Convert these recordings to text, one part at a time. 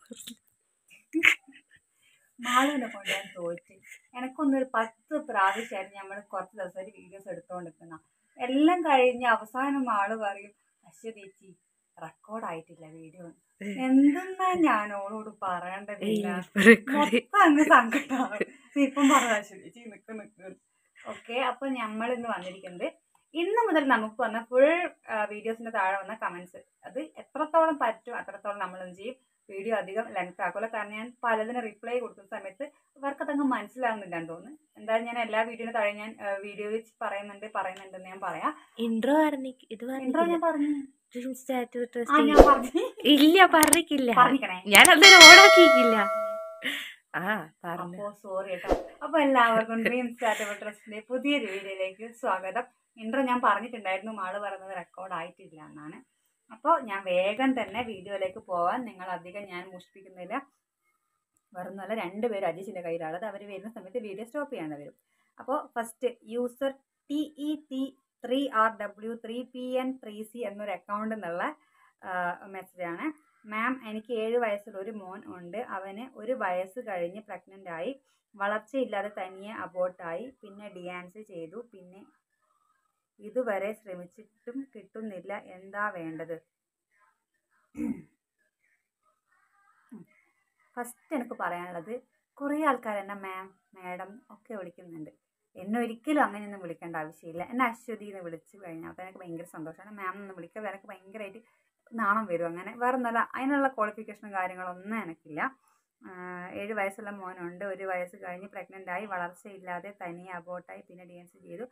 മാളുവിനെ കൊണ്ട് ഞാൻ തോറ്റ് എനക്കൊന്നൊരു പത്ത് പ്രാവശ്യമായിട്ട് നമ്മൾ കുറച്ച് ദിവസമായിട്ട് വീഡിയോസ് എടുത്തുകൊണ്ടിരിക്കുന്ന എല്ലാം കഴിഞ്ഞ് അവസാനം മാള് പറയും അശ്വതേച്ചി റെക്കോർഡായിട്ടില്ല വീഡിയോ എന്തെന്നാ ഞാൻ ഓളോട് പറയേണ്ടതില്ല മൊത്തം അങ്ങ് സങ്കടമാണ് ഇപ്പം പറഞ്ഞ അശ്വതേച്ചി നിക്ക് നിക്ക് ഓക്കെ അപ്പൊ നമ്മൾ ഇന്ന് വന്നിരിക്കുന്നത് ഇന്ന് മുതൽ നമുക്ക് വന്ന ഫുൾ വീഡിയോസിന്റെ താഴെ വന്ന കമന്റ്സ് അത് എത്രത്തോളം പറ്റും അത്രത്തോളം നമ്മൾ എന്ത് ചെയ്യും വീഡിയോ അധികം ലെങ്ത് ആക്കില്ല കാരണം ഞാൻ പലതിന് റിപ്ലൈ കൊടുക്കുന്ന സമയത്ത് അവർക്ക് അതങ്ങ് മനസ്സിലാവുന്നില്ല എന്ന് തോന്നുന്നു എന്തായാലും ഞാൻ എല്ലാ വീഡിയോയുടെ താഴെ ഞാൻ വീഡിയോ വെച്ച് പറയുന്നുണ്ട് പറയുന്നുണ്ടെന്ന് ഞാൻ പറയാം ഇൻട്രോ പറഞ്ഞു ഇത് ഇൻട്രോ ഞാൻ പറഞ്ഞു ഡ്രീം സ്റ്റാറ്റു ആ ഞാൻ പറഞ്ഞു ഇല്ല പറഞ്ഞിട്ടില്ല പറഞ്ഞിക്കണേ ഞാൻ അതൊരു ഓണാക്കിയില്ല ആ പറഞ്ഞു അപ്പോ സോറി കേട്ടോ അപ്പൊ എല്ലാവർക്കും ഡ്രീം സ്റ്റാർട്ടബിൾ ട്രസ്റ്റിന്റെ പുതിയൊരു വീഡിയോയിലേക്ക് സ്വാഗതം ഇൻട്രോ ഞാൻ പറഞ്ഞിട്ടുണ്ടായിരുന്നു മാള് പറയുന്നത് റെക്കോർഡ് ആയിട്ടില്ല എന്നാണ് അപ്പോൾ ഞാൻ വേഗം തന്നെ വീഡിയോയിലേക്ക് പോവാൻ നിങ്ങൾ അധികം ഞാൻ മുഷിപ്പിക്കുന്നില്ല വേറൊന്നുമല്ല രണ്ടുപേരും അജീഷിന്റെ കയ്യിലുള്ളത് അവർ വരുന്ന സമയത്ത് വീഡിയോ സ്റ്റോപ്പ് ചെയ്യാൻ വരും അപ്പോൾ first user T E T three R W three P N three C എന്നൊരു അക്കൗണ്ട് എന്നുള്ള മെസ്സേജാണ് മാം എനിക്ക് ഏഴ് വയസ്സുള്ള ഒരു മോൻ ഉണ്ട് അവന് ഒരു വയസ്സ് കഴിഞ്ഞ് പ്രഗ്നൻ്റ് ആയി വളർച്ചയില്ലാതെ തനിയെ അബോട്ടായി പിന്നെ ഡിയാൻസ് ചെയ്തു പിന്നെ ഇതുവരെ ശ്രമിച്ചിട്ടും കിട്ടുന്നില്ല എന്താ വേണ്ടത് ഫസ്റ്റ് എനിക്ക് പറയാനുള്ളത് കുറേ ആൾക്കാർ എന്നെ മാം മാഡം ഒക്കെ വിളിക്കുന്നുണ്ട് എന്നെ ഒരിക്കലും അങ്ങനെയൊന്നും വിളിക്കേണ്ട ആവശ്യമില്ല എന്നെ അശ്വതി എന്ന് വിളിച്ചു കഴിഞ്ഞാൽ അപ്പോൾ എനിക്ക് ഭയങ്കര സന്തോഷമാണ് മാം എന്ന് വിളിക്കുക എനിക്ക് ഭയങ്കരമായിട്ട് നാണം വരും അങ്ങനെ വേറെ ഒന്നുമല്ല അതിനുള്ള ക്വാളിഫിക്കേഷനും കാര്യങ്ങളൊന്നും എനിക്കില്ല ഏഴ് വയസ്സുള്ള മോനുണ്ട് ഒരു വയസ്സ് കഴിഞ്ഞ് പ്രഗ്നൻ്റ് ആയി വളർച്ചയില്ലാതെ തനിയെ അബോട്ടായി പിന്നെ ഡി എൻ സി ചെയ്തു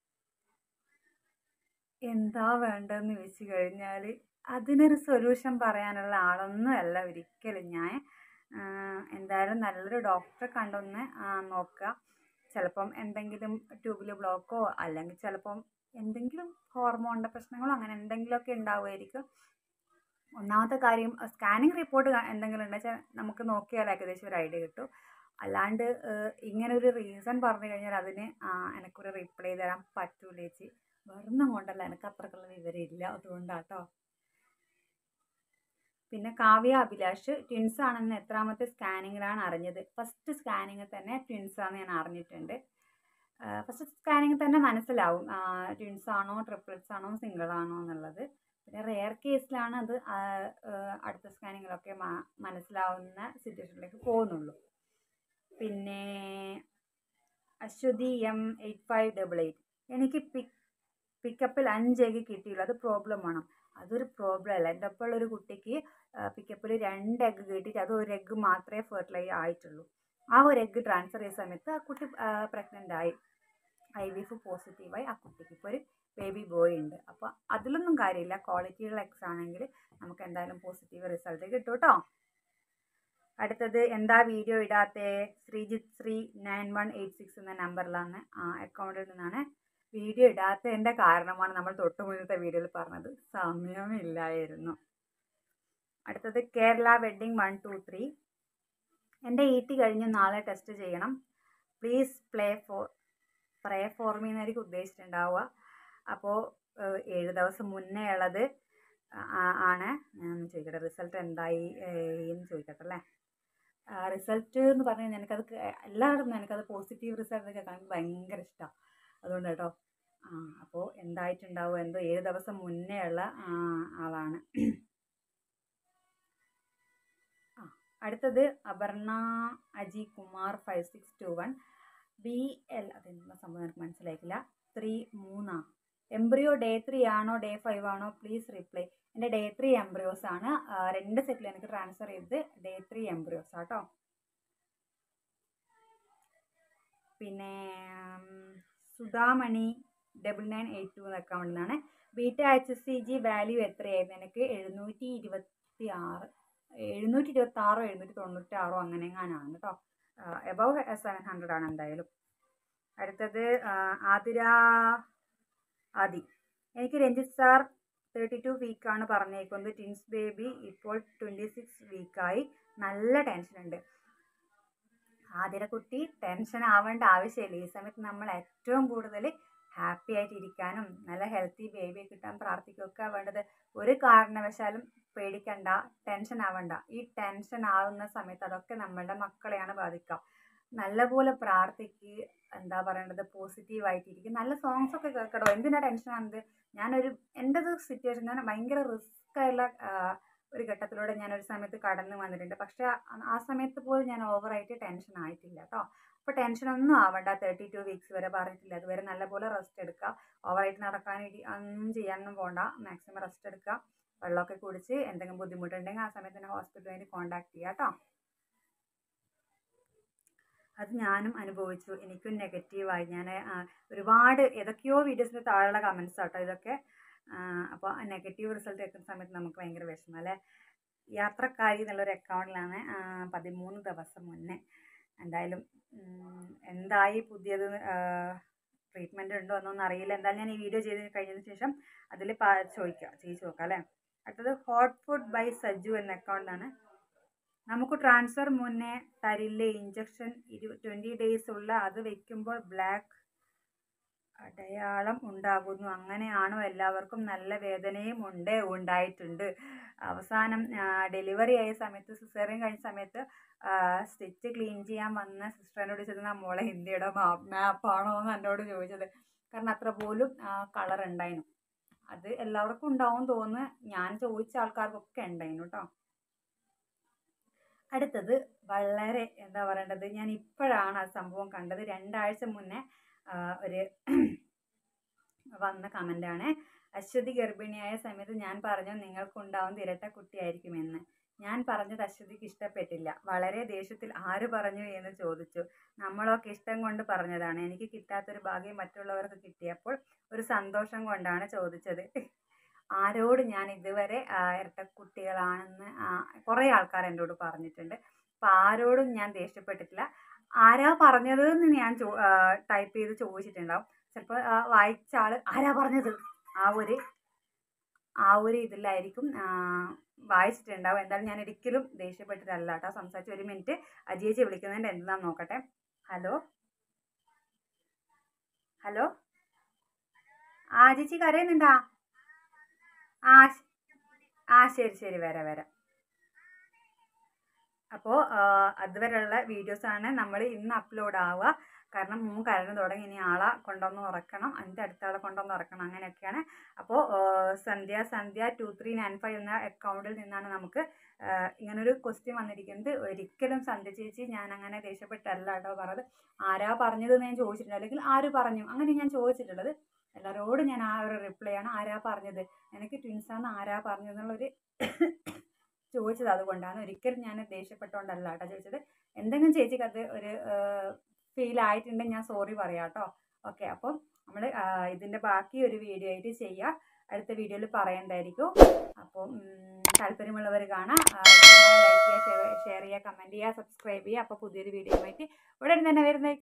എന്താ വേണ്ടതെന്ന് ചോദിച്ചു കഴിഞ്ഞാൽ അതിനൊരു സൊല്യൂഷൻ പറയാനുള്ള ആളൊന്നും അല്ല ഒരിക്കലും ഞാൻ എന്തായാലും നല്ലൊരു ഡോക്ടറെ കണ്ടൊന്ന് നോക്കുക ചിലപ്പം എന്തെങ്കിലും ട്യൂബിൽ ബ്ലോക്കോ അല്ലെങ്കിൽ ചിലപ്പം എന്തെങ്കിലും ഹോർമോണിൻ്റെ പ്രശ്നങ്ങളോ അങ്ങനെ എന്തെങ്കിലുമൊക്കെ ഉണ്ടാവുമായിരിക്കും ഒന്നാമത്തെ കാര്യം സ്കാനിങ് റിപ്പോർട്ട് എന്തെങ്കിലും ഉണ്ടെച്ചാൽ നമുക്ക് നോക്കിയാൽ ഏകദേശം ഒരു ഐഡിയ കിട്ടും അല്ലാണ്ട് ഇങ്ങനെ ഒരു റീസൺ പറഞ്ഞു കഴിഞ്ഞാൽ അതിന് എനിക്കൊരു റിപ്ലൈ തരാൻ പറ്റൂല ചേച്ചി വെറുതെ കൊണ്ടല്ല എനിക്ക് അത്രക്കുള്ള വിവരമില്ല അതുകൊണ്ടാട്ടോ പിന്നെ കാവ്യ അഭിലാഷ് ട്വിൻസ് ആണെന്ന് എത്രാമത്തെ സ്കാനിങ്ങിലാണ് അറിഞ്ഞത് ഫസ്റ്റ് സ്കാനിങ്ങിൽ തന്നെ ട്വിൻസ് ആണെന്ന് ഞാൻ അറിഞ്ഞിട്ടുണ്ട് ഫസ്റ്റ് സ്കാനിങ്ങിൽ തന്നെ മനസ്സിലാവും ട്വിൻസ് ആണോ ട്രിപ്പിൾസ് ആണോ സിംഗിൾ ആണോ എന്നുള്ളത് പിന്നെ റെയർ കേസിലാണ് അത് അടുത്ത സ്കാനിങ്ങിലൊക്കെ മനസ്സിലാവുന്ന സിറ്റുവേഷനിലേക്ക് പോകുന്നുള്ളൂ പിന്നെ Aswathi M eight five double eight എനിക്ക് പിക്ക് പിക്കപ്പിൽ അഞ്ച് എഗ് കിട്ടിയുള്ളൂ അത് പ്രോബ്ലം ആണ് അതൊരു പ്രോബ്ലം അല്ല എൻ്റെ ഒപ്പം ഒരു കുട്ടിക്ക് പിക്കപ്പിൽ രണ്ട് എഗ്ഗ് കിട്ടിയിട്ട് അത് ഒരു എഗ്ഗ് മാത്രമേ ഫെർട്ടിലൈസ് ആയിട്ടുള്ളൂ ആ ഒരു എഗ്ഗ് ട്രാൻസ്ഫർ ചെയ്ത സമയത്ത് ആ കുട്ടി പ്രഗ്നൻ്റ് ആയി ഐ വി എഫ് പോസിറ്റീവായി ആ കുട്ടിക്ക് ഇപ്പോൾ ഒരു ബേബി ബോയ് ഉണ്ട് അപ്പോൾ അതിലൊന്നും കാര്യമില്ല ക്വാളിറ്റിയുള്ള എക്സ് ആണെങ്കിൽ നമുക്ക് എന്തായാലും പോസിറ്റീവ് റിസൾട്ട് കിട്ടും കേട്ടോ അടുത്തത് എന്താ വീഡിയോ ഇടാത്തേ Sreejith Sree nine one eight six എന്ന നമ്പറിലാണ് അക്കൗണ്ടിൽ നിന്നാണ് വീഡിയോ ഇടാത്തതിൻ്റെ കാരണമാണ് നമ്മൾ തൊട്ട് മുന്നത്തെ വീഡിയോയിൽ പറഞ്ഞത് സമയമില്ലായിരുന്നു അടുത്തത് Kerala wedding one two three എൻ്റെ ഇ ടി കഴിഞ്ഞ് നാളെ ടെസ്റ്റ് ചെയ്യണം please play for pray for me എന്നായിരിക്കും ഉദ്ദേശിച്ചിട്ടുണ്ടാവുക അപ്പോൾ ഏഴ് ദിവസം മുന്നേ ഉള്ളത് ആണ് ഞാൻ ചോദിക്കട്ടെ റിസൾട്ട് എന്തായി എന്ന് ചോദിക്കട്ടെ അല്ലേ റിസൾട്ട് എന്ന് പറഞ്ഞു കഴിഞ്ഞാൽ എനിക്കത് എല്ലായിടത്തും എനിക്കത് പോസിറ്റീവ് റിസൾട്ടൊക്കെ കാണുമ്പോൾ ഭയങ്കര ഇഷ്ടമാണ് അതുകൊണ്ട് കേട്ടോ ആ അപ്പോൾ എന്തായിട്ടുണ്ടാവും എന്തോ ഏഴ് ദിവസം മുന്നേ ഉള്ള ആളാണ് ആ അടുത്തത് Aparna Aji Kumar five six two one B L അതെന്താ സംഭവം എനിക്ക് മനസ്സിലായിട്ടില്ല ത്രീ മൂന്നാ എംബ്രിയോ ഡേ ത്രീ ആണോ ഡേ ഫൈവ് ആണോ പ്ലീസ് റിപ്ലൈ എൻ്റെ ഡേ ത്രീ എംബ്രിയോസ് ആണ് രണ്ട് സെറ്റിൽ എനിക്ക് ട്രാൻസ്ഫർ ചെയ്തത് ഡേ ത്രീ എംബ്രിയോസ് ആട്ടോ പിന്നെ Sudhamani double nine eight two എന്ന അക്കൗണ്ടിൽ നിന്നാണ് beta H S C G value എത്രയായിരുന്നു എനിക്ക് എഴുന്നൂറ്റി ഇരുപത്തി ആറ് എഴുന്നൂറ്റി ഇരുപത്തി ആറോ എഴുന്നൂറ്റി തൊണ്ണൂറ്റി ആറോ അങ്ങനെ എങ്ങാനാണ് കേട്ടോ എബവ് സെവൻ ഹൺഡ്രഡ് ആണ് എന്തായാലും അടുത്തത് ആതിര ആദി എനിക്ക് രഞ്ജിത്ത് സാർ തേർട്ടി ടു വീക്കാണ് പറഞ്ഞേക്കുന്നത് ട്വിൻസ് ബേബി ഇപ്പോൾ ട്വൻറ്റി സിക്സ് വീക്കായി നല്ല ടെൻഷനുണ്ട് ആതിരക്കുട്ടി ടെൻഷൻ ആവേണ്ട ആവശ്യമില്ല ഈ സമയത്ത് നമ്മൾ ഏറ്റവും കൂടുതൽ ഹാപ്പി ആയിട്ട് ഇരിക്കാനും നല്ല ഹെൽത്തി ബേബിയെ കിട്ടാൻ പ്രാർത്ഥിക്കുകയൊക്കെ വേണ്ടത് ഒരു കാരണവശാലും പേടിക്കണ്ട ടെൻഷൻ ആവണ്ട ഈ ടെൻഷൻ ആവുന്ന സമയത്ത് അതൊക്കെ നമ്മളുടെ മക്കളെയാണ് ബാധിക്കുക നല്ലപോലെ പ്രാർത്ഥിക്ക് എന്താ പറയേണ്ടത് പോസിറ്റീവായിട്ടിരിക്കും നല്ല സോങ്സ് ഒക്കെ കേൾക്കടോ എന്തിനാ ടെൻഷൻ ആകുന്നത് ഞാനൊരു എൻ്റെ സിറ്റുവേഷൻ ഞാൻ ഭയങ്കര റിസ്ക് ആയുള്ള ആ, ഒരു ഘട്ടത്തിലൂടെ ഞാൻ ഒരു സമയത്ത് കടന്നു വന്നിട്ടുണ്ട് പക്ഷെ ആ- ആ സമയത്ത് പോലും ഞാൻ ഓവറായിട്ട് ടെൻഷൻ ആയിട്ടില്ല കേട്ടോ അപ്പോൾ ടെൻഷനൊന്നും ആവണ്ട തേർട്ടി ടു വീക്സ് വരെ പറഞ്ഞിട്ടില്ല അതുവരെ നല്ലപോലെ റെസ്റ്റ് എടുക്കുക ഓവറായിട്ട് നടക്കാൻ ഇരി- ഒന്നും ചെയ്യാനൊന്നും പോകണ്ട മാക്സിമം റെസ്റ്റ് എടുക്കുക വെള്ളമൊക്കെ കുടിച്ച് എന്തെങ്കിലും ബുദ്ധിമുട്ടുണ്ടെങ്കിൽ ആ സമയത്ത് തന്നെ ഹോസ്പിറ്റലുമായി കോൺടാക്ട് ചെയ്യുക കേട്ടോ അത് ഞാനും അനുഭവിച്ചു എനിക്കും നെഗറ്റീവായി ഞാൻ ഒരുപാട് ഏതൊക്കെയോ വീഡിയോസിൻ്റെ താഴെയുള്ള കമൻസ് ആട്ടോ ഇതൊക്കെ അപ്പോൾ നെഗറ്റീവ് റിസൾട്ട് എത്തുന്ന സമയത്ത് നമുക്ക് ഭയങ്കര വിഷമം അല്ലേ യാത്രക്കാരി എന്നുള്ളൊരു അക്കൗണ്ടിലാണ് പതിമൂന്ന് ദിവസം മുന്നേ എന്തായാലും ഉം, എന്തായി പുതിയത് ട്രീറ്റ്മെൻറ്റ് ഉണ്ടോ എന്നൊന്നും അറിയില്ല എന്തായാലും ഞാൻ ഈ വീഡിയോ ചെയ്ത് കഴിഞ്ഞതിന് ശേഷം അതിൽ ചോദിക്കാം ചോദിച്ചു നോക്കാം അല്ലേ അടുത്തത് ഹോട്ട് ഫുഡ് ബൈ സജ്ജു എന്ന അക്കൗണ്ടാണ് നമുക്ക് ട്രാൻസ്ഫർ മുന്നേ തരില്ലേ ഇഞ്ചക്ഷൻ ഇരു ട്വൻറ്റി ഡേയ്സ് ഉള്ള അത് വെക്കുമ്പോൾ ബ്ലാക്ക് അടയാളം ഉണ്ടാകുന്നു അങ്ങനെയാണോ എല്ലാവർക്കും നല്ല വേദനയും ഉണ്ട് ഉണ്ടായിട്ടുണ്ട് അവസാനം ഡെലിവറി ആയ സമയത്ത് സിസേറിയൻ കഴിഞ്ഞ സമയത്ത് സ്റ്റിച്ച് ക്ലീൻ ചെയ്യാൻ വന്ന സിസ്റ്ററിനോട് ചോദിച്ചത് മോളെ ഇന്ത്യയുടെ മാപ്പാണോ എന്ന് എന്നോട് ചോദിച്ചത് കാരണം അത്ര പോലും കളർ ഉണ്ടായിരുന്നു അത് എല്ലാവർക്കും ഉണ്ടാവും തോന്നുന്നു ഞാൻ ചോദിച്ച ആൾക്കാർക്കൊക്കെ ഉണ്ടായിരുന്നു കേട്ടോ അടുത്തത് വളരെ എന്താ പറയേണ്ടത് ഞാൻ ഇപ്പോഴാണ് ആ സംഭവം കണ്ടത് രണ്ടാഴ്ച മുന്നേ ആ, ഒരു വന്ന കമൻ്റാണ് അശ്വതി ഗർഭിണിയായ സമയത്ത് ഞാൻ പറഞ്ഞു നിങ്ങൾക്കുണ്ടാവുന്ന ഇരട്ട കുട്ടിയായിരിക്കുമെന്ന് ഞാൻ പറഞ്ഞത് അശ്വതിക്ക് ഇഷ്ടപ്പെട്ടില്ല വളരെ ദേഷ്യത്തിൽ ആര് പറഞ്ഞു എന്ന് ചോദിച്ചു നമ്മളൊക്കെ ഇഷ്ടം കൊണ്ട് പറഞ്ഞതാണ് എനിക്ക് കിട്ടാത്തൊരു ഭാഗ്യം മറ്റുള്ളവർക്ക് കിട്ടിയപ്പോൾ ഒരു സന്തോഷം കൊണ്ടാണ് ചോദിച്ചത് ആരോട് ഞാൻ ഇതുവരെ ആ, ഇരട്ടക്കുട്ടികളാണെന്ന് ആ, കുറേ ആൾക്കാർ എന്നോട് പറഞ്ഞിട്ടുണ്ട് അപ്പം ആരോടും ഞാൻ ദേഷ്യപ്പെട്ടിട്ടില്ല ആരാ പറഞ്ഞത് എന്ന് ഞാൻ ചോ ടൈപ്പ് ചെയ്ത് ചോദിച്ചിട്ടുണ്ടാവും ചിലപ്പോൾ വായിച്ച ആൾ ആരാ പറഞ്ഞത് ആ ഒരു ആ ഒരു ഇതിലായിരിക്കും ആ, വായിച്ചിട്ടുണ്ടാവും എന്തായാലും ഞാൻ ഒരിക്കലും ദേഷ്യപ്പെട്ടിട്ടല്ല കേട്ടോ സംസാരിച്ച് ഒരു മിനിറ്റ് അജിയേച്ചി വിളിക്കുന്നതിൻ്റെ എന്താണെന്ന് നോക്കട്ടെ ഹലോ ഹലോ ആ ചേച്ചി കരയുന്നുണ്ടാ ആ ശ- ആ ശരി ശരി വരാം വരാം അപ്പോൾ അതുവരെയുള്ള വീഡിയോസാണ് നമ്മൾ ഇന്ന് അപ്ലോഡ് ആവുക കാരണം മൂന്ന് കരഞ്ഞു തുടങ്ങി ഇനി ആളെ കൊണ്ടുവന്ന് ഉറക്കണം അതിൻ്റെ അടുത്ത ആളെ കൊണ്ടുവന്ന് ഉറക്കണം അങ്ങനെയൊക്കെയാണ് അപ്പോൾ Sandhya Sandhya two three nine five എന്ന അക്കൗണ്ടിൽ നിന്നാണ് നമുക്ക് ആ, ഇങ്ങനൊരു ക്വസ്റ്റ്യൻ വന്നിരിക്കുന്നത് ഒരിക്കലും സന്ധ്യ ചേച്ചി ഞാൻ അങ്ങനെ ദേഷ്യപ്പെട്ടല്ല കേട്ടോ പറഞ്ഞത് ആരാ പറഞ്ഞത് എന്ന് ഞാൻ ചോദിച്ചിട്ടുണ്ട് അല്ലെങ്കിൽ ആര് പറഞ്ഞു അങ്ങനെ ഞാൻ ചോദിച്ചിട്ടുള്ളത് എല്ലാവരോടും ഞാൻ ആ ഒരു റിപ്ലൈ ആണ് ആരാ പറഞ്ഞത് എനിക്ക് ട്വിൻസാന്ന് ആരാ പറഞ്ഞത് എന്നുള്ളൊരു ചോദിച്ചത് അതുകൊണ്ടാണ് ഒരിക്കലും ഞാൻ ദേഷ്യപ്പെട്ടുകൊണ്ടല്ല കേട്ടോ ചോദിച്ചത് എന്തെങ്കിലും ചേച്ചിക്ക് അത് ഒരു ഫീൽ ആയിട്ടുണ്ടെങ്കിൽ ഞാൻ സോറി പറയാം കേട്ടോ ഓക്കെ അപ്പം നമ്മൾ ഇതിൻ്റെ ബാക്കി ഒരു വീഡിയോ ആയിട്ട് ചെയ്യുക അടുത്ത വീഡിയോയിൽ പറയേണ്ടതായിരിക്കും അപ്പം ഉം, താല്പര്യമുള്ളവർ കാണാം ലൈക്ക് ചെയ്യുക ഷെയർ ചെയ്യുക കമൻറ്റ് ചെയ്യുക സബ്സ്ക്രൈബ് ചെയ്യുക അപ്പോൾ പുതിയൊരു വീഡിയോ ആയിട്ട് ഉടൻ തന്നെ വരുന്ന